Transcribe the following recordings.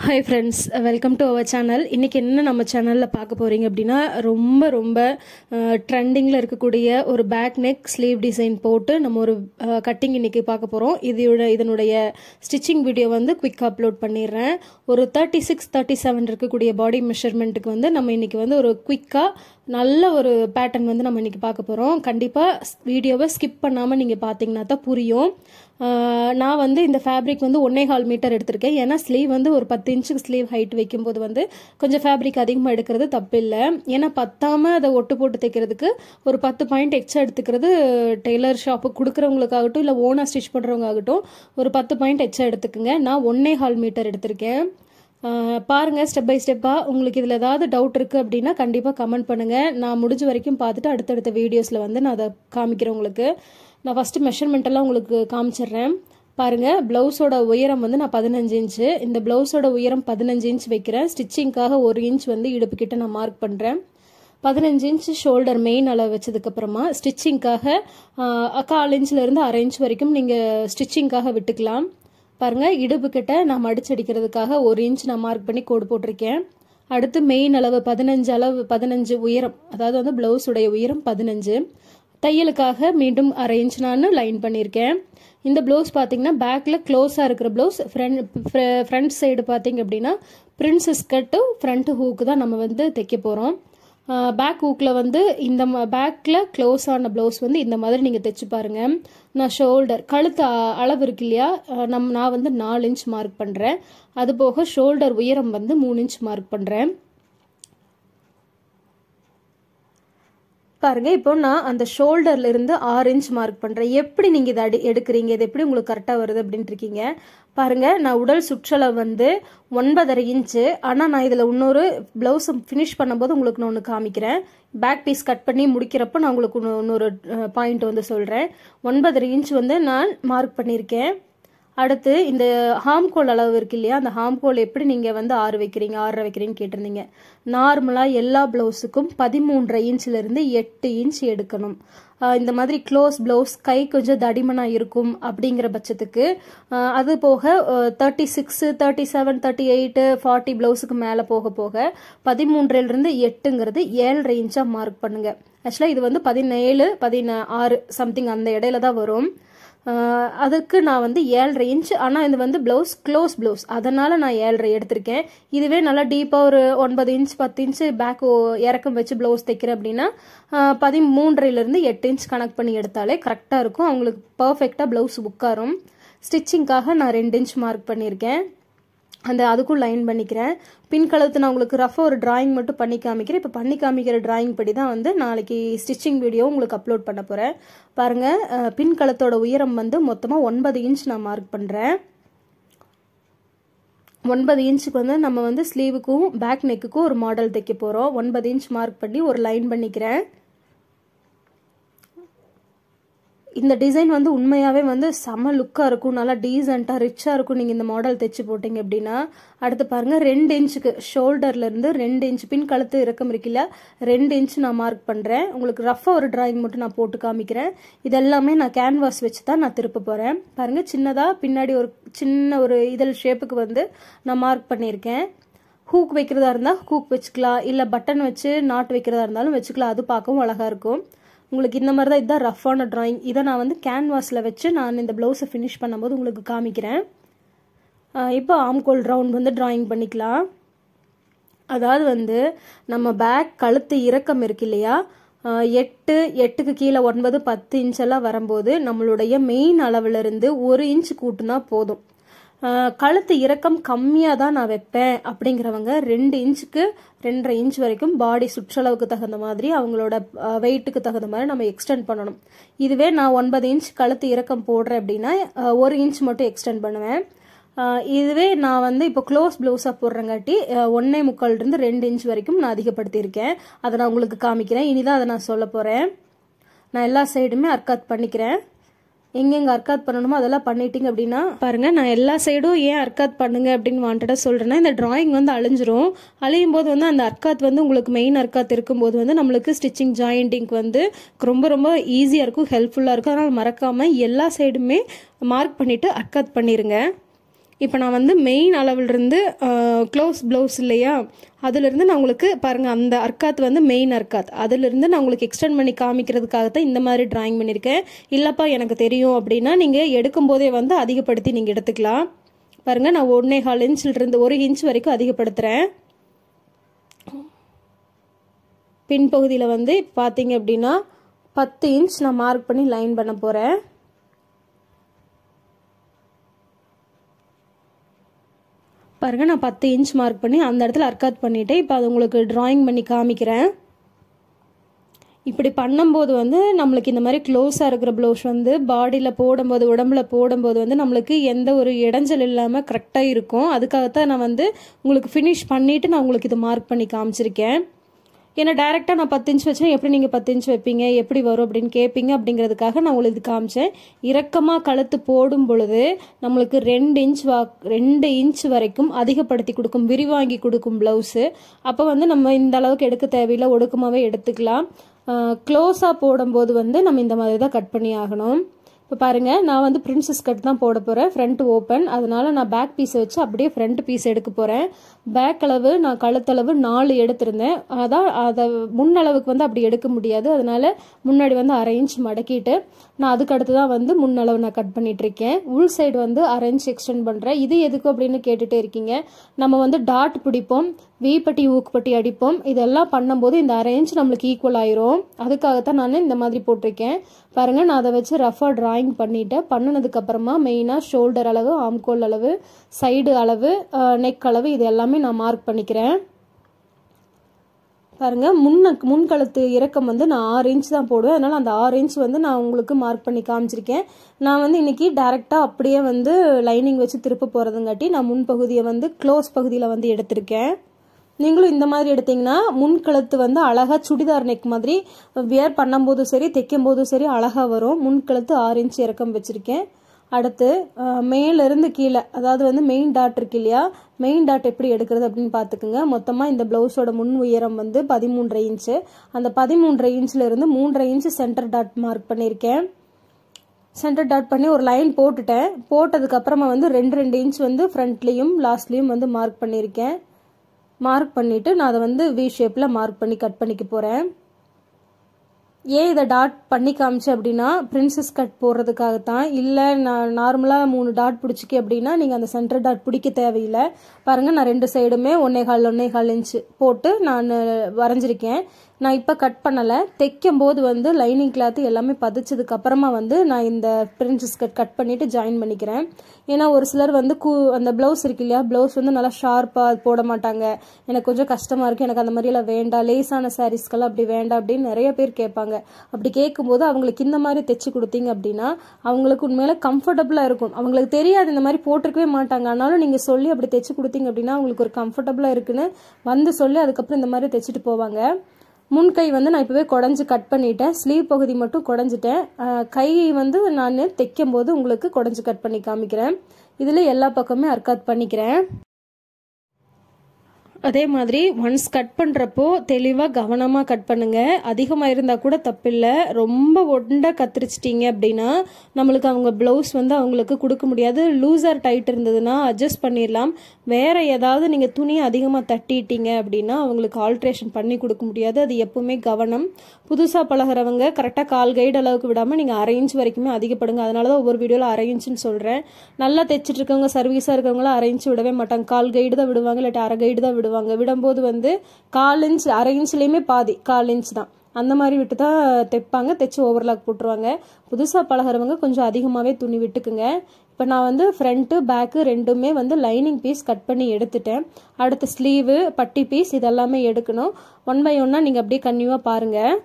hi friends welcome to our channel இன்றைக்கி என்ன நம்ம சேனலில் பார்க்க போகிறீங்க அப்படின்னா ரொம்ப ரொம்ப ட்ரெண்டிங்கில் இருக்கக்கூடிய ஒரு பேக் நெக் ஸ்லீவ் டிசைன் போட்டு நம்ம ஒரு கட்டிங் இன்றைக்கி பார்க்க போகிறோம் இதோட இதனுடைய ஸ்டிச்சிங் வீடியோ வந்து குயிக்காக அப்லோட் பண்ணிடுறேன் ஒரு தேர்ட்டி சிக்ஸ் தேர்ட்டி செவன் இருக்கக்கூடிய பாடி மெஷர்மெண்ட்டுக்கு வந்து நம்ம இன்றைக்கி வந்து ஒரு குயிக்காக நல்ல ஒரு பேட்டர்ன் வந்து நம்ம இன்றைக்கி பார்க்க போகிறோம் கண்டிப்பாக வீடியோவை ஸ்கிப் பண்ணாமல் நீங்கள் பார்த்தீங்கன்னா தான் புரியும் ஆஹ் நான் வந்து இந்த ஃபேப்ரிக் வந்து ஒன்னே கால் மீட்டர் எடுத்திருக்கேன் ஏன்னா ஸ்லீவ் வந்து ஒரு பத்து இன்ச்சுக்கு ஸ்லீவ் ஹைட் வைக்கும்போது வந்து கொஞ்சம் ஃபேப்ரிக் அதிகமாக எடுக்கிறது தப்பில்லை ஏன்னா பத்தாமல் அதை ஒட்டு போட்டு தைக்கிறதுக்கு ஒரு பத்து பாயிண்ட் எக்ஸ்ட்ரா எடுத்துக்கிறது டெய்லர் ஷாப்புக்கு கொடுக்குறவங்களுக்காகட்டும் இல்லை ஓனாக ஸ்டிச் பண்ணுறவங்களாகட்டும் ஒரு பத்து பாயிண்ட் எக்ஸ்ட்ரா எடுத்துக்கோங்க நான் ஒன்னே கால் மீட்டர் எடுத்திருக்கேன் ஆஹ் பாருங்க ஸ்டெப் பை ஸ்டெப்பாக உங்களுக்கு இதில் ஏதாவது டவுட் இருக்குது அப்படின்னா கண்டிப்பாக கமெண்ட் பண்ணுங்கள் நான் முடிஞ்ச வரைக்கும் பார்த்துட்டு அடுத்தடுத்த வீடியோஸில் வந்து நான் அதை காமிக்கிறேன் உங்களுக்கு நான் ஃபஸ்ட்டு மெஷர்மெண்ட் எல்லாம் உங்களுக்கு காமிச்சிடுறேன் பாருங்க ப்ளவுஸோட உயரம் வந்து நான் பதினஞ்சு இன்ச்சு இந்த ப்ளவுஸோட உயரம் பதினஞ்சு இன்ச் வைக்கிறேன் ஸ்டிச்சிங்காக ஒரு இன்ச் வந்து இடுப்பு கிட்ட நான் மார்க் பண்ணுறேன் பதினஞ்சு இன்ச் ஷோல்டர் மெயின் அளவு வச்சதுக்கப்புறமா ஸ்டிச்சிங்காக கால் இன்ச்லேருந்து அரை இன்ச் வரைக்கும் நீங்கள் ஸ்டிச்சிங்காக விட்டுக்கலாம் பாருங்க இடுப்பு கிட்ட நான் மடிச்சடிக்கிறதுக்காக ஒரு இன்ச் நான் மார்க் பண்ணி கோடு போட்டிருக்கேன் அடுத்து மெயின் அளவு பதினஞ்சு அளவு பதினஞ்சு உயரம் அதாவது வந்து ப்ளவுஸுடைய உயரம் பதினஞ்சு தையலுக்காக மீண்டும் அரை இன்ச் நான் லைன் பண்ணியிருக்கேன் இந்த ப்ளவுஸ் பார்த்தீங்கன்னா பேக்கில் க்ளோஸாக இருக்கிற ப்ளவுஸ் ஃப்ரண்ட் ஃப்ரண்ட் சைடு பார்த்தீங்க அப்படின்னா பிரின்சஸ் கட்டு ஃப்ரண்ட் ஹூக்கு தான் நம்ம வந்து தைக்க போகிறோம் பேக் ஹூக்கில் வந்து இந்த பேக்கில் க்ளோஸ் ஆன ப்ளவுஸ் வந்து இந்த மாதிரி நீங்கள் தைச்சு பாருங்கள் நான் ஷோல்டர் கழுத்து அளவு இருக்கு இல்லையா நம் நான் வந்து நாலு இன்ச் மார்க் பண்ணுறேன் அது போக ஷோல்டர் உயரம் வந்து மூணு இன்ச் மார்க் பண்ணுறேன் பாருங்க இப்போ நான் அந்த ஷோல்டர்ல இருந்து ஆறு இன்ச் மார்க் பண்றேன் எப்படி நீங்க இதை அடி எடுக்கிறீங்க இது எப்படி உங்களுக்கு கரெக்டா வருது அப்படின்ட்டு இருக்கீங்க பாருங்க நான் உடல் சுற்றளவு வந்து ஒன்பதரை இன்ச்சு ஆனால் நான் இதில் இன்னொரு ப்ளவுஸ் ஃபினிஷ் பண்ணும்போது உங்களுக்கு நான் ஒன்று காமிக்கிறேன் பேக் பீஸ் கட் பண்ணி முடிக்கிறப்போ நான் உங்களுக்கு இன்னொரு பாயிண்ட் வந்து சொல்கிறேன் ஒன்பதரை இன்ச் வந்து நான் மார்க் பண்ணியிருக்கேன் அடுத்து இந்த ஹாம்கோல் அளவு இருக்கு இல்லையா அந்த ஹாம்கோல் எப்படி நீங்கள் வந்து ஆறு வைக்கிறீங்க ஆறரை வைக்கிறீங்கன்னு கேட்டிருந்தீங்க நார்மலாக எல்லா ப்ளவுஸுக்கும் பதிமூன்றரை இன்ச்லேருந்து எட்டு இன்ச் எடுக்கணும் இந்த மாதிரி க்ளோஸ் ப்ளவுஸ் கை கொஞ்சம் தடிமனாக இருக்கும் அப்படிங்கிற பட்சத்துக்கு அது போக thirty six thirty seven thirty eight forty ப்ளவுஸுக்கு மேலே போக போக பதிமூன்றிலிருந்து எட்டுங்கிறது ஏழரை இன்ச்சாக மார்க் பண்ணுங்க ஆக்சுவலாக இது வந்து பதினேழு பதின ஆறு சம்திங் அந்த இடையில தான் வரும் அதுக்கு நான் வந்து ஏழரை இன்ச் ஆனால் இது வந்து ப்ளவுஸ் க்ளோஸ் ப்ளவுஸ் அதனால் நான் ஏழரை எடுத்திருக்கேன் இதுவே நல்லா டீப்பாக ஒரு ஒன்பது இன்ச் பத்து இன்ச் பேக் இறக்கம் வச்சு ப்ளவுஸ் தைக்கிறேன் அப்படின்னா பதிமூன்றையிலேருந்து எட்டு இன்ச் கனெக்ட் பண்ணி எடுத்தாலே கரெக்டாக இருக்கும் அவங்களுக்கு பர்ஃபெக்டாக ப்ளவுஸ் உட்காரும் ஸ்டிச்சிங்காக நான் ரெண்டு இன்ச் மார்க் பண்ணியிருக்கேன் அந்த அதுக்கும் லைன் பண்ணிக்கிறேன் பின் கழுத்து நான் உங்களுக்கு ரஃபாக ஒரு டிராயிங் மட்டும் பண்ணி காமிக்கிறேன் இப்போ பண்ணி காமிக்கிற டிராயிங் படி தான் வந்து நாளைக்கு ஸ்டிச்சிங் வீடியோ உங்களுக்கு அப்லோட் பண்ண போகிறேன் பாருங்கள் பின் கழுத்தோட உயரம் வந்து மொத்தமாக ஒன்பது இன்ச் நான் மார்க் பண்ணுறேன் ஒன்பது இன்ச்சுக்கு வந்து நம்ம வந்து ஸ்லீவுக்கும் பேக் நெக்குக்கும் ஒரு மாடல் தைக்க போகிறோம் ஒன்பது இன்ச் மார்க் பண்ணி ஒரு லைன் பண்ணிக்கிறேன் இந்த டிசைன் வந்து உண்மையாகவே வந்து செம லுக்காக இருக்கும் நல்லா டீசெண்டாக ரிச்சாக இருக்கும் நீங்கள் இந்த மாடல் தைச்சு போட்டிங்க அப்படின்னா அடுத்து பாருங்கள் ரெண்டு இன்ச்சுக்கு ஷோல்டர்லேருந்து ரெண்டு இன்ச் பின் கழுத்து இறக்கம் இருக்குல்ல ரெண்டு இன்ச் நான் மார்க் பண்ணுறேன் உங்களுக்கு ரஃபாக ஒரு டிராயிங் மட்டும் நான் போட்டு காமிக்கிறேன் இதெல்லாமே நான் கேன்வாஸ் வச்சு தான் நான் திருப்ப போகிறேன் பாருங்கள் சின்னதாக பின்னாடி ஒரு சின்ன ஒரு இதழ் ஷேப்புக்கு வந்து நான் மார்க் பண்ணியிருக்கேன் ஹூக் வைக்கிறதா இருந்தால் ஹூக் வச்சுக்கலாம் இல்லை பட்டன் வச்சு நாட் வைக்கிறதா இருந்தாலும் வச்சுக்கலாம் அது பார்க்கவும் அழகாக இருக்கும் உங்களுக்கு இந்த மாதிரி தான் இதுதான் ரஃப்பான ட்ராயிங் இதை நான் வந்து கேன்வாஸில் வச்சு நான் இந்த ப்ளவுஸை ஃபினிஷ் பண்ணும்போது உங்களுக்கு காமிக்கிறேன் இப்போ ஆம்கோல் ரவுண்ட் வந்து ட்ராயிங் பண்ணிக்கலாம் அதாவது வந்து நம்ம பேக் கழுத்து இறக்கம் இருக்கு இல்லையா எட்டு எட்டுக்கு கீழே ஒன்பது பத்து இன்ச்செல்லாம் வரும்போது நம்மளுடைய மெயின் அளவுலேருந்து ஒரு இன்ச் கூட்டுனா போதும் கழுத்து இறக்கம் கம்மியாக தான் நான் வைப்பேன் அப்படிங்கிறவங்க ரெண்டு இன்ச்சுக்கு ரெண்டரை இன்ச் வரைக்கும் பாடி சுற்றளவுக்கு தகுந்த மாதிரி அவங்களோட வெயிட்டுக்கு தகுந்த மாதிரி நம்ம எக்ஸ்டெண்ட் பண்ணணும் இதுவே நான் ஒன்பது இன்ச் கழுத்து இறக்கம் போடுறேன் அப்படின்னா ஒரு இன்ச் மட்டும் எக்ஸ்டெண்ட் பண்ணுவேன் இதுவே நான் வந்து இப்போ க்ளோஸ் ப்ளவுஸாக போடுறங்காட்டி ஒன்னே முக்கால்லேருந்து ரெண்டு இன்ச் வரைக்கும் நான் அதிகப்படுத்தியிருக்கேன் அதை நான் உங்களுக்கு காமிக்கிறேன் இனிதான் அதை நான் சொல்ல போகிறேன் நான் எல்லா சைடுமே அர்க்காத் பண்ணிக்கிறேன் எங்கெங்க அர்க்காத் பண்ணணுமோ அதெல்லாம் பண்ணிட்டீங்க அப்படின்னா பாருங்க நான் எல்லா சைடும் ஏன் அர்க்காத் பண்ணுங்க அப்படின்னு வாண்டடாக சொல்றேன்னா இந்த டிராயிங் வந்து அழிஞ்சிரும் அழியும் போது வந்து அந்த அர்க்காத் வந்து உங்களுக்கு மெயின் அர்க்காத் இருக்கும்போது வந்து நம்மளுக்கு ஸ்டிச்சிங் ஜாயிண்டிங்க்கு வந்து ரொம்ப ரொம்ப ஈஸியாக இருக்கும் ஹெல்ப்ஃபுல்லாக இருக்கும் அதனால் மறக்காம எல்லா சைடுமே மார்க் பண்ணிட்டு அர்க்காத் பண்ணிருங்க இப்போ நான் வந்து மெயின் அளவிலிருந்து க்ளோஸ் ப்ளவுஸ் இல்லையா அதிலிருந்து நான் உங்களுக்கு பாருங்கள் அந்த அர்க்காத் வந்து மெயின் அர்க்காத் அதிலிருந்து நான் உங்களுக்கு எக்ஸ்டெண்ட் பண்ணி காமிக்கிறதுக்காக தான் இந்த மாதிரி டிராயிங் பண்ணியிருக்கேன் இல்லைப்பா எனக்கு தெரியும் அப்படின்னா நீங்கள் எடுக்கும்போதே வந்து அதிகப்படுத்தி நீங்கள் எடுத்துக்கலாம் பாருங்கள் நான் ஒன்றே கால் இன்ச்சிலிருந்து ஒரு இன்ச் வரைக்கும் அதிகப்படுத்துகிறேன் பின்பகுதியில் வந்து பார்த்தீங்க அப்படின்னா பத்து இன்ச் நான் மார்க் பண்ணி லைன் பண்ண போகிறேன் பாருங்கள் நான் பத்து இன்ச் மார்க் பண்ணி அந்த இடத்துல அர்க்காத் பண்ணிவிட்டேன் இப்போ அது உங்களுக்கு ட்ராயிங் பண்ணி காமிக்கிறேன் இப்படி பண்ணும்போது வந்து நம்மளுக்கு இந்த மாதிரி க்ளோஸாக இருக்கிற ப்ளவுஸ் வந்து பாடியில் போடும்போது உடம்புல போடும்போது வந்து நம்மளுக்கு எந்த ஒரு இடைஞ்சல் இல்லாமல் கரெக்டாக இருக்கும் அதுக்காகத்தான் நான் வந்து உங்களுக்கு ஃபினிஷ் பண்ணிவிட்டு நான் உங்களுக்கு இது மார்க் பண்ணி காமிச்சிருக்கேன் ஏன்னா டேரெக்டாக நான் பத்து இன்ச் வச்சேன் எப்படி நீங்கள் பத்து இன்ச் வைப்பீங்க எப்படி வரும் அப்படின்னு கேட்பீங்க அப்படிங்கிறதுக்காக நான் உங்களுக்கு இது காமிச்சேன் இறக்கமாக கழுத்து போடும் பொழுது நம்மளுக்கு ரெண்டு இன்ச் வா ரெண்டு இன்ச் வரைக்கும் அதிகப்படுத்தி கொடுக்கும் விரிவாங்கி கொடுக்கும் ப்ளவுஸு அப்போ வந்து நம்ம இந்த அளவுக்கு எடுக்க தேவையில்லை ஒடுக்கமாகவே எடுத்துக்கலாம் க்ளோஸாக போடும்போது வந்து நம்ம இந்த மாதிரி தான் கட் பண்ணி ஆகணும் இப்போ பாருங்கள் நான் வந்து பிரின்சஸ் கட் தான் போட போகிறேன் ஃப்ரண்ட் ஓப்பன் அதனால நான் பேக் பீஸை வச்சு அப்படியே ஃப்ரண்ட் பீஸ் எடுக்க போகிறேன் பேக் அளவு நான் கழுத்தளவு நாலு எடுத்திருந்தேன் அதான் அதை முன்னளவுக்கு வந்து அப்படி எடுக்க முடியாது அதனால முன்னாடி வந்து அரை இன்ச் மடக்கிட்டு நான் அதுக்கு அடுத்து தான் வந்து முன்னளவு நான் கட் பண்ணிட்டு இருக்கேன் உள் சைடு வந்து அரை இன்ச் எக்ஸ்டெண்ட் பண்ணுறேன் இது எதுக்கு அப்படின்னு கேட்டுகிட்டே இருக்கீங்க நம்ம வந்து டாட் பிடிப்போம் வீப்பட்டி ஊக்குப்பட்டி அடிப்போம் இதெல்லாம் பண்ணும்போது இந்த அரை இன்ச் நம்மளுக்கு ஈக்குவல் ஆயிரும் அதுக்காகத்தான் நான் இந்த மாதிரி போட்டிருக்கேன் பாருங்கள் நான் அதை வச்சு ரஃபாக ட்ராயிங் பண்ணிவிட்டேன் பண்ணினதுக்கு அப்புறமா மெயினாக ஷோல்டர் அளவு ஆம்கோல் அளவு சைடு அளவு நெக் அளவு இது எல்லாமே நான் மார்க் பண்ணிக்கிறேன் பாருங்க முன்ன முன்கழுத்து இறக்கம் வந்து நான் ஆறு இன்ச் தான் போடுவேன் அதனால் அந்த ஆறு இன்ச் வந்து நான் உங்களுக்கு மார்க் பண்ணி காமிச்சிருக்கேன் நான் வந்து இன்னைக்கு டேரெக்டாக அப்படியே வந்து லைனிங் வச்சு திருப்ப போகிறதுங்காட்டி நான் முன்பகுதியை வந்து க்ளோஸ் பகுதியில் வந்து எடுத்திருக்கேன் நீங்களும் இந்த மாதிரி எடுத்தீங்கன்னா முன்கழுத்து வந்து அழகாக சுடிதார் நெக் மாதிரி வியர் பண்ணும்போதும் சரி தைக்கும் போதும் சரி அழகாக வரும் முன்கழுத்து ஆறு இன்ச் இறக்கம் வச்சுருக்கேன் அடுத்து மேலேருந்து கீழே அதாவது வந்து மெயின் டாட் இருக்கு இல்லையா மெயின் டாட் எப்படி எடுக்கிறது அப்படின்னு பார்த்துக்குங்க மொத்தமாக இந்த ப்ளவுஸோட முன் உயரம் வந்து பதிமூன்றரை இன்ச்சு அந்த பதிமூன்றரை இன்ச்சில் இருந்து மூன்றரை இன்ச்சு சென்டர் டாட் மார்க் பண்ணியிருக்கேன் சென்டர் டாட் பண்ணி ஒரு லைன் போட்டுட்டேன் போட்டதுக்கப்புறமா வந்து ரெண்டு ரெண்டு இன்ச் வந்து ஃப்ரண்ட்லேயும் லாஸ்ட்லேயும் வந்து மார்க் பண்ணியிருக்கேன் மார்க் பண்ணிவிட்டு நான் அதை வந்து வி ஷேப்பில் மார்க் பண்ணி கட் பண்ணிக்க போகிறேன் ஏன் இதை டாட் பண்ணி காமிச்சு அப்படின்னா பிரின்சஸ் கட் போடுறதுக்காகத்தான் இல்லை நான் நார்மலாக மூணு டாட் பிடிச்சிக்கி அப்படின்னா நீங்கள் அந்த சென்டர் டாட் பிடிக்க தேவையில்லை பாருங்கள் நான் ரெண்டு சைடுமே ஒன்னே கால் ஒன்னே கால் இன்ச்சு போட்டு நான் வரைஞ்சிருக்கேன் நான் இப்போ கட் பண்ணலை தைக்கும் போது வந்து லைனிங் கிளாத்து எல்லாமே பதிச்சதுக்கு அப்புறமா வந்து நான் இந்த பிரின்சஸ் கட் கட் பண்ணிவிட்டு ஜாயின் பண்ணிக்கிறேன் ஏன்னா ஒரு சிலர் வந்து கூ அந்த ப்ளவுஸ் இருக்கு இல்லையா ப்ளவுஸ் வந்து நல்லா ஷார்ப்பாக போட மாட்டாங்க எனக்கு கொஞ்சம் கஷ்டமாக இருக்குது எனக்கு அந்த மாதிரியெல்லாம் வேண்டாம் லேஸான சாரீஸ்க்கெல்லாம் அப்படி வேண்டாம் அப்படின்னு நிறைய பேர் கேட்பாங்க அப்படி கேட்கும்போது அவங்களுக்கு இந்த மாதிரி தைச்சு கொடுத்தீங்க அப்படின்னா அவங்களுக்கு உண்மையில கம்ஃபர்டபுளாக இருக்கும் அவங்களுக்கு தெரியாது இந்த மாதிரி போட்டிருக்கவே மாட்டாங்க ஆனாலும் நீங்கள் சொல்லி அப்படி தைச்சு கொடுத்தீங்க அப்படின்னா அவங்களுக்கு ஒரு கம்ஃபர்டபுளாக இருக்குன்னு வந்து சொல்லி அதுக்கப்புறம் இந்த மாதிரி தைச்சிட்டு போவாங்க முன்கை வந்து நான் இப்போவே குடஞ்சி கட் பண்ணிட்டேன் ஸ்லீவ் பகுதி மட்டும் குடஞ்சிட்டேன் கை வந்து நான் தைக்கும் போது உங்களுக்கு குடஞ்சி கட் பண்ணி காமிக்கிறேன் இதில் எல்லா பக்கமே அர்க்காத் பண்ணிக்கிறேன் அதே மாதிரி ஒன்ஸ் கட் பண்ணுறப்போ தெளிவாக கவனமாக கட் பண்ணுங்கள் அதிகமாக இருந்தால் கூட தப்பில்லை ரொம்ப ஒண்டா கத்திரிச்சிட்டிங்க அப்படின்னா நம்மளுக்கு அவங்க ப்ளவுஸ் வந்து அவங்களுக்கு கொடுக்க முடியாது லூசர் டைட் இருந்ததுன்னா அட்ஜஸ்ட் பண்ணிடலாம் வேறு ஏதாவது நீங்கள் துணியை அதிகமாக தட்டிட்டீங்க அப்படின்னா அவங்களுக்கு ஆல்ட்ரேஷன் பண்ணி கொடுக்க முடியாது அது எப்பவுமே கவனம் புதுசாக பழகிறவங்க கரெக்டாக கால் கைடு அளவுக்கு விடாமல் நீங்கள் அரை இன்ச் வரைக்குமே அதிகப்படுங்க அதனால தான் ஒவ்வொரு வீடியோவில் அரை இன்ச்சுன்னு சொல்கிறேன் நல்லா தைச்சிட்டு இருக்கவங்க சர்வீஸாக இருக்கவங்களாம் அரை இன்ச் விடவே மாட்டாங்க கால் கைடு தான் விடுவாங்க இல்லாட்டி அரை கைடு தான் விடுவாங்க விடும்போது வந்து கால் இன்ச் அரை இன்ச்லேயுமே பாதி கால் இன்ச் தான் அந்த மாதிரி விட்டு தான் தைப்பாங்க தைச்சு ஓவர்லாக் போட்டுருவாங்க புதுசாக பழகிறவங்க கொஞ்சம் அதிகமாகவே துணி விட்டுக்குங்க இப்போ நான் வந்து ஃப்ரண்ட்டு பேக்கு ரெண்டுமே வந்து லைனிங் பீஸ் கட் பண்ணி எடுத்துட்டேன் அடுத்து ஸ்லீவு பட்டி பீஸ் இதெல்லாமே எடுக்கணும் ஒன் பை ஒன்னாக நீங்கள் அப்படியே கன்னியூவாக பாருங்கள்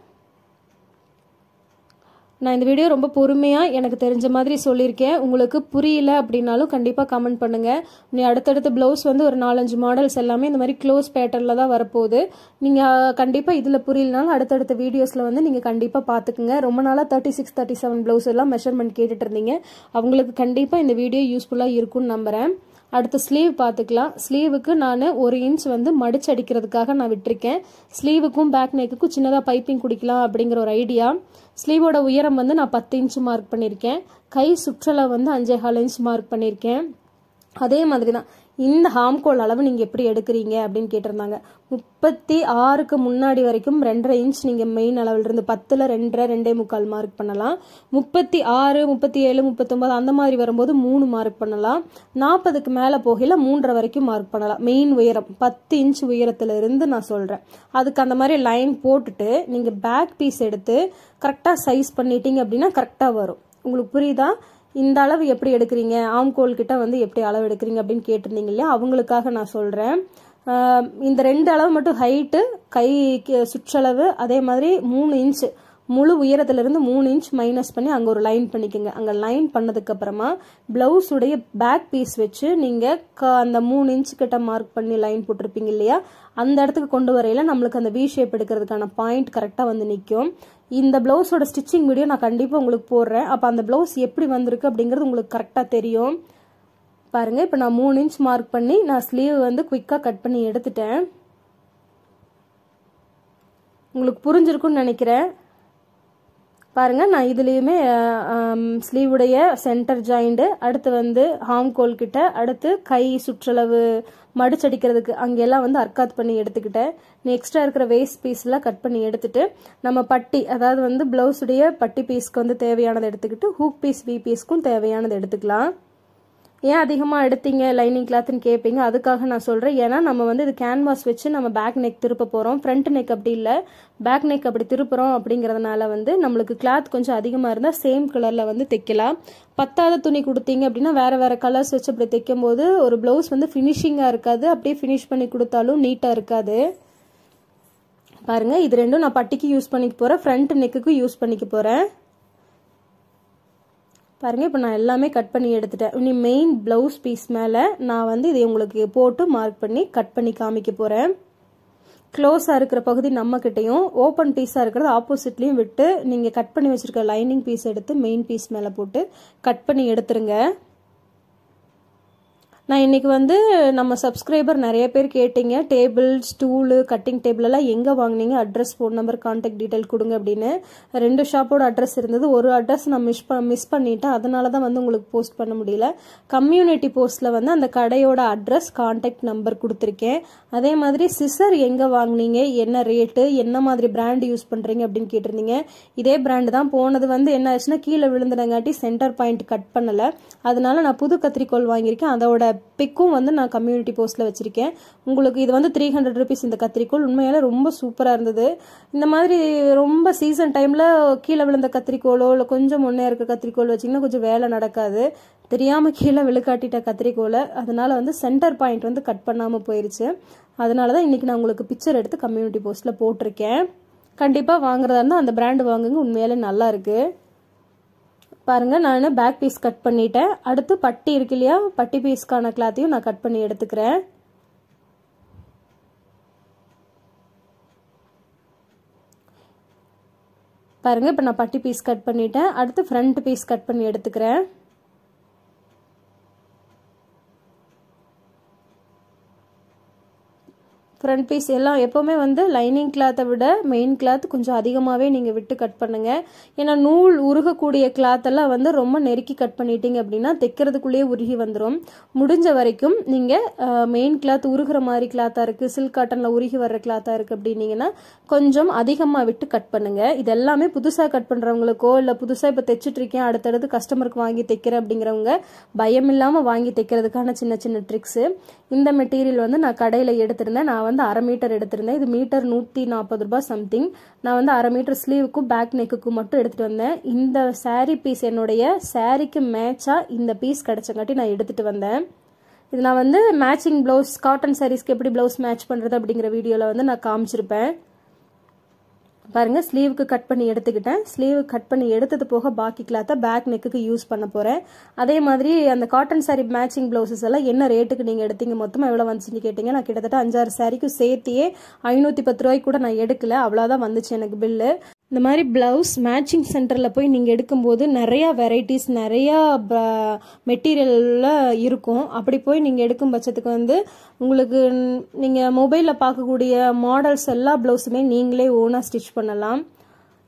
நான் இந்த வீடியோ ரொம்ப பொறுமையாக எனக்கு தெரிஞ்ச மாதிரி சொல்லியிருக்கேன் உங்களுக்கு புரியல அப்படின்னாலும் கண்டிப்பாக கமெண்ட் பண்ணுங்கள் நீ அடுத்தடுத்த ப்ளவுஸ் வந்து ஒரு நாலஞ்சு மாடல்ஸ் எல்லாமே இந்த மாதிரி க்ளோஸ் பேட்டர்னில் தான் வரப்போகுது நீங்கள் கண்டிப்பாக இதில் புரியலனாலும் அடுத்தடுத்த வீடியோஸில் வந்து நீங்கள் கண்டிப்பாக பார்த்துக்குங்க ரொம்ப நாளாக thirty six thirty seven blouse எல்லாம் மெஷர்மெண்ட் கேட்டுட்டு இருந்தீங்க அவங்களுக்கு கண்டிப்பாக இந்த வீடியோ யூஸ்ஃபுல்லாக இருக்கும்னு நம்புகிறேன் அடுத்து ஸ்லீவ் பார்த்துக்கலாம் ஸ்லீவுக்கு நான் ஒரு இன்ச் வந்து மடிச்சு அடிக்கிறதுக்காக நான் விட்டிருக்கேன் ஸ்லீவுக்கும் பேக் நெக்குக்கும் சின்னதாக பைப்பிங் குடிக்கலாம் அப்படிங்கிற ஒரு ஐடியா ஸ்லீவோட உயரம் வந்து நான் பத்து இன்ச் மார்க் பண்ணியிருக்கேன் கை சுற்றலை வந்து அஞ்சே கால் இன்ச் மார்க் பண்ணியிருக்கேன் அதே மாதிரி தான் இந்த ஹாம்கோல் அளவு நீங்கள் எப்படி எடுக்கிறீங்க அப்படின்னு கேட்டிருந்தாங்க முப்பத்தி ஆறுக்கு முன்னாடி வரைக்கும் ரெண்டரை இன்ச் நீங்கள் மெயின் அளவில் இருந்து பத்தில் ரெண்டரை ரெண்டே முக்கால் மார்க் பண்ணலாம் முப்பத்தி ஆறு முப்பத்தி ஏழு முப்பத்தொம்பது அந்த மாதிரி வரும்போது மூணு மார்க் பண்ணலாம் நாற்பதுக்கு மேலே போகையில் மூன்றரை வரைக்கும் மார்க் பண்ணலாம் மெயின் உயரம் பத்து இன்ச் உயரத்துல இருந்து நான் சொல்கிறேன் அதுக்கு அந்த மாதிரி லைன் போட்டுட்டு நீங்கள் பேக் பீஸ் எடுத்து கரெக்டாக சைஸ் பண்ணிட்டீங்க அப்படின்னா கரெக்டாக வரும் உங்களுக்கு புரியுதா இந்த அளவு எப்படி எடுக்கிறீங்க ஆம்கோல் கிட்ட வந்து எப்படி அளவு எடுக்கிறீங்க அப்படின்னு கேட்டிருந்தீங்க இல்லையா அவங்களுக்காக நான் சொல்கிறேன் இந்த ரெண்டு அளவு மட்டும் ஹைட்டு கை சுற்றளவு அதே மாதிரி மூணு இன்ச்சு முழு உயரத்திலிருந்து மூணு இன்ச் மைனஸ் பண்ணி அங்கே ஒரு லைன் பண்ணிக்கோங்க அங்கே லைன் பண்ணதுக்கு அப்புறமா பிளவுஸுடைய பேக் பீஸ் வச்சு நீங்கள் க அந்த மூணு இன்ச் கிட்ட மார்க் பண்ணி லைன் போட்டிருப்பீங்க இல்லையா அந்த இடத்துக்கு கொண்டு வரையில நம்மளுக்கு அந்த வி ஷேப் எடுக்கிறதுக்கான பாயிண்ட் கரெக்டாக வந்து நிற்கும் இந்த பிளவுஸோட ஸ்டிச்சிங் வீடியோ நான் கண்டிப்பாக உங்களுக்கு போடுறேன் அப்போ அந்த பிளவுஸ் எப்படி வந்திருக்கு அப்படிங்கிறது உங்களுக்கு கரெக்டாக தெரியும் பாருங்கள் இப்போ நான் மூணு இன்ச் மார்க் பண்ணி நான் ஸ்லீவ் வந்து குயிக்காக கட் பண்ணி எடுத்துட்டேன் உங்களுக்கு புரிஞ்சிருக்குன்னு நினைக்கிறேன் பாருங்க நான் இதுலேயுமே ஸ்லீவுடைய சென்டர் ஜாயிண்ட் அடுத்து வந்து ஹாம் கோல் கிட்ட அடுத்து கை சுற்றளவு மடிச்சடிக்கிறதுக்கு அங்கெல்லாம் வந்து அர்க்காத் பண்ணி எடுத்துக்கிட்டேன் நெக்ஸ்ட்டாக இருக்கிற வேஸ்ட் பீஸ்லாம் கட் பண்ணி எடுத்துட்டு நம்ம பட்டி அதாவது வந்து ப்ளவுஸுடைய பட்டி பீஸ்க்கு வந்து தேவையானதை எடுத்துக்கிட்டு ஹூக் பீஸ் வி பீஸ்க்கும் தேவையானதை எடுத்துக்கலாம் ஏன் அதிகமாக எடுத்தீங்க லைனிங் கிளாத்னு கேட்பீங்க அதுக்காக நான் சொல்கிறேன் ஏன்னா நம்ம வந்து இது கேன்வாஸ் வச்சு நம்ம பேக் நெக் திருப்ப போகிறோம் ஃப்ரண்ட் நெக் அப்படி இல்லை பேக் நெக் அப்படி திருப்புறோம் அப்படிங்கிறதுனால வந்து நம்மளுக்கு கிளாத் கொஞ்சம் அதிகமாக இருந்தால் சேம் கலரில் வந்து தைக்கலாம் பத்தாத துணி கொடுத்தீங்க அப்படின்னா வேறு வேறு கலர்ஸ் வச்சு அப்படி தைக்கும் போது ஒரு ப்ளவுஸ் வந்து ஃபினிஷிங்காக இருக்காது அப்படியே ஃபினிஷ் பண்ணி கொடுத்தாலும் நீட்டாக இருக்காது பாருங்கள் இது ரெண்டும் நான் பட்டிக்கு யூஸ் பண்ணிக்க போகிறேன் ஃப்ரண்ட் நெக்குக்கு யூஸ் பண்ணிக்க போகிறேன் பாருங்கள் இப்போ நான் எல்லாமே கட் பண்ணி எடுத்துட்டேன் இனி மெயின் ப்ளவுஸ் பீஸ் மேலே நான் வந்து இதை உங்களுக்கு போட்டு மார்க் பண்ணி கட் பண்ணி காமிக்க போகிறேன் க்ளோஸாக இருக்கிற பகுதி நம்மக்கிட்டையும் ஓப்பன் பீஸாக இருக்கிறது ஆப்போசிட்லேயும் விட்டு நீங்கள் கட் பண்ணி வச்சுருக்க லைனிங் பீஸ் எடுத்து மெயின் பீஸ் மேலே போட்டு கட் பண்ணி எடுத்துருங்க நான் இன்றைக்கி வந்து நம்ம சப்ஸ்கிரைபர் நிறைய பேர் கேட்டிங்க டேபிள் ஸ்டூலு கட்டிங் டேபிள் எல்லாம் எங்கே வாங்கினீங்க address phone number contact detail கொடுங்க அப்படின்னு ரெண்டு ஷாப்போட அட்ரஸ் இருந்தது ஒரு அட்ரஸ் நான் மிஸ் ப மிஸ் பண்ணிட்டேன் அதனால தான் வந்து உங்களுக்கு போஸ்ட் பண்ண முடியல கம்யூனிட்டி போஸ்ட்டில் வந்து அந்த கடையோட அட்ரஸ் கான்டாக்ட் நம்பர் கொடுத்துருக்கேன் அதே மாதிரி சிசர் எங்கே வாங்கினீங்க என்ன ரேட்டு என்ன மாதிரி பிராண்ட் யூஸ் பண்ணுறீங்க அப்படின்னு கேட்டிருந்தீங்க இதே பிராண்டு தான் போனது வந்து என்ன ஆச்சுன்னா கீழே விழுந்துடங்காட்டி சென்டர் பாயிண்ட் கட் பண்ணலை அதனால நான் புது கத்திரிக்கோள் வாங்கியிருக்கேன் அதோட பிக்கும் வந்து நான் கம்யூனிட்டி போஸ்ட்டில் வச்சுருக்கேன் உங்களுக்கு இது வந்து த்ரீ ஹண்ட்ரட் ருபீஸ் இந்த கத்திரிக்கோள் உண்மையால ரொம்ப சூப்பராக இருந்தது இந்த மாதிரி ரொம்ப சீசன் டைமில் கீழே விழுந்த கத்திரிக்கோளோ இல்லை கொஞ்சம் முன்னே இருக்க கத்திரிக்கோள் வச்சிங்கன்னா கொஞ்சம் வேலை நடக்காது தெரியாமல் கீழே விழுக்காட்டிட்ட கத்திரிக்கோலை அதனால வந்து சென்டர் பாயிண்ட் வந்து கட் பண்ணாமல் போயிருச்சு அதனால தான் இன்றைக்கி நான் உங்களுக்கு பிக்சர் எடுத்து கம்யூனிட்டி போஸ்ட்டில் போட்டிருக்கேன் கண்டிப்பாக வாங்குறதா இருந்தால் அந்த பிராண்டு வாங்குங்க உண்மையாலே நல்லா இருக்குது பாருங்கள் நான் பேக் பீஸ் கட் பண்ணிட்டேன் அடுத்து பட்டி இருக்கு இல்லையா பட்டி பீஸ்க்கான கிளாத்தையும் நான் கட் பண்ணி எடுத்துக்கிறேன் பாருங்கள் இப்போ நான் பட்டி பீஸ் கட் பண்ணிட்டேன் அடுத்து ஃப்ரண்ட் பீஸ் கட் பண்ணி எடுத்துக்கிறேன் ஃப்ரண்ட் பீஸ் எல்லாம் எப்போவுமே வந்து லைனிங் கிளாத்தை விட மெயின் கிளாத் கொஞ்சம் அதிகமாகவே நீங்கள் விட்டு கட் பண்ணுங்கள் ஏன்னா நூல் உருகக்கூடிய கிளாத்தெல்லாம் வந்து ரொம்ப நெருக்கி கட் பண்ணிட்டீங்க அப்படின்னா தைக்கிறதுக்குள்ளேயே உருகி வந்துடும் முடிஞ்ச வரைக்கும் நீங்கள் மெயின் கிளாத் உருகிற மாதிரி கிளாத்தாக இருக்குது சில்க் காட்டனில் உருகி வர்ற கிளாத்தாக இருக்குது அப்படின்னீங்கன்னா கொஞ்சம் அதிகமாக விட்டு கட் பண்ணுங்கள் இது எல்லாமே புதுசாக கட் பண்ணுறவங்களுக்கோ இல்லை புதுசாக இப்போ தைச்சிட்டு இருக்கேன் அடுத்தடுத்து கஸ்டமருக்கு வாங்கி தைக்கிறேன் அப்படிங்கிறவங்க பயம் இல்லாமல் வாங்கி தைக்கிறதுக்கான சின்ன சின்ன ட்ரிக்ஸு இந்த மெட்டீரியல் வந்து நான் கடையில் எடுத்திருந்தேன் நான் வந்து அரை மீட்டர் எடுத்திருந்தேன் இது மீட்டர் நூற்றி நாற்பது ரூபாய் சம்திங் நான் வந்து அரை மீட்டர் ஸ்லீவுக்கும் பேக் நெக்குக்கும் மட்டும் எடுத்துகிட்டு வந்தேன் இந்த சாரீ பீஸ் என்னுடைய சாரீக்கு மேட்சாக இந்த பீஸ் கிடச்சங்காட்டி நான் எடுத்துகிட்டு வந்தேன் இது நான் வந்து மேட்சிங் ப்ளவுஸ் காட்டன் சாரீஸ்க்கு எப்படி ப்ளவுஸ் மேட்ச் பண்ணுறது அப்படிங்கிற வீடியோவில் வந்து நான் காமிச்சிருப்பேன் பாருங்கள் ஸ்லீவுக்கு கட் பண்ணி எடுத்துக்கிட்டேன் ஸ்லீவு கட் பண்ணி எடுத்தது போக பாக்கி கிளாத்தை பேக் நெக்குக்கு யூஸ் பண்ண போகிறேன் அதே மாதிரி அந்த காட்டன் சாரீ மேட்சிங் ப்ளவுசஸ் எல்லாம் என்ன ரேட்டுக்கு நீங்கள் எடுத்தீங்க மொத்தமாக எவ்வளோ வந்துச்சுன்னு கேட்டிங்க நான் கிட்டத்தட்ட அஞ்சாறு சாரீக்கும் சேர்த்தியே ஐநூற்றி பத்து ரூபாய்க்கு கூட நான் எடுக்கல அவ்வளோதான் வந்துச்சு எனக்கு பில்லு இந்த மாதிரி ப்ளவுஸ் மேட்சிங் சென்டரில் போய் நீங்கள் எடுக்கும்போது நிறையா வெரைட்டிஸ் நிறையா மெட்டீரியலில் இருக்கும் அப்படி போய் நீங்கள் எடுக்கும் பட்சத்துக்கு வந்து உங்களுக்கு நீங்கள் மொபைலில் பார்க்கக்கூடிய மாடல்ஸ் எல்லா ப்ளவுஸுமே நீங்களே ஓனாக ஸ்டிச் பண்ணலாம்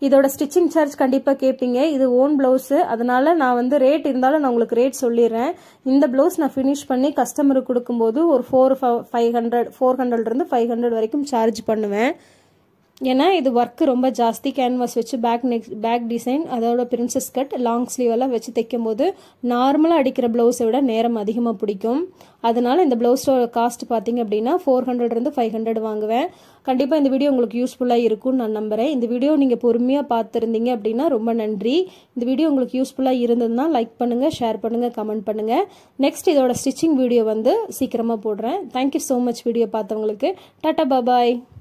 இதோட ஸ்டிச்சிங் சார்ஜ் கண்டிப்பாக கேட்பீங்க இது ஓன் ப்ளவுஸு அதனால நான் வந்து ரேட் இருந்தாலும் நான் உங்களுக்கு ரேட் சொல்லிடுறேன் இந்த ப்ளவுஸ் நான் ஃபினிஷ் பண்ணி கஸ்டமருக்கு கொடுக்கும்போது ஒரு ஃபோர் ஃபைவ் ஹண்ட்ரட் ஃபோர் ஹண்ட்ரட்லேருந்து ஃபைவ் ஹண்ட்ரட் வரைக்கும் சார்ஜ் பண்ணுவேன் ஏன்னா இது ஒர்க்கு ரொம்ப ஜாஸ்தி கேன்வாஸ் வச்சு பேக் நெக் பேக் டிசைன் அதோட பிரின்சஸ் கட் லாங் ஸ்லீவ் எல்லாம் வச்சு தைக்கும் போது நார்மலாக அடிக்கிற ப்ளவுஸை விட நேரம் அதிகமாக பிடிக்கும் அதனால இந்த ப்ளவுஸோட காஸ்ட் பார்த்தீங்க அப்படின்னா ஃபோர் ஹண்ட்ரட்லேருந்து ஃபைவ் ஹண்ட்ரட் வாங்குவேன் கண்டிப்பாக இந்த வீடியோ உங்களுக்கு யூஸ்ஃபுல்லாக இருக்கும்னு நான் நம்புகிறேன் இந்த வீடியோ நீங்கள் பொறுமையாக பார்த்துருந்தீங்க அப்படின்னா ரொம்ப நன்றி இந்த வீடியோ உங்களுக்கு யூஸ்ஃபுல்லாக இருந்ததுன்னா லைக் பண்ணுங்கள் ஷேர் பண்ணுங்கள் கமெண்ட் பண்ணுங்கள் நெக்ஸ்ட் இதோட ஸ்டிச்சிங் வீடியோ வந்து சீக்கிரமாக போடுறேன் தேங்க்யூ ஸோ மச் வீடியோ பார்த்தவங்களுக்கு டாட்டா பாபாய்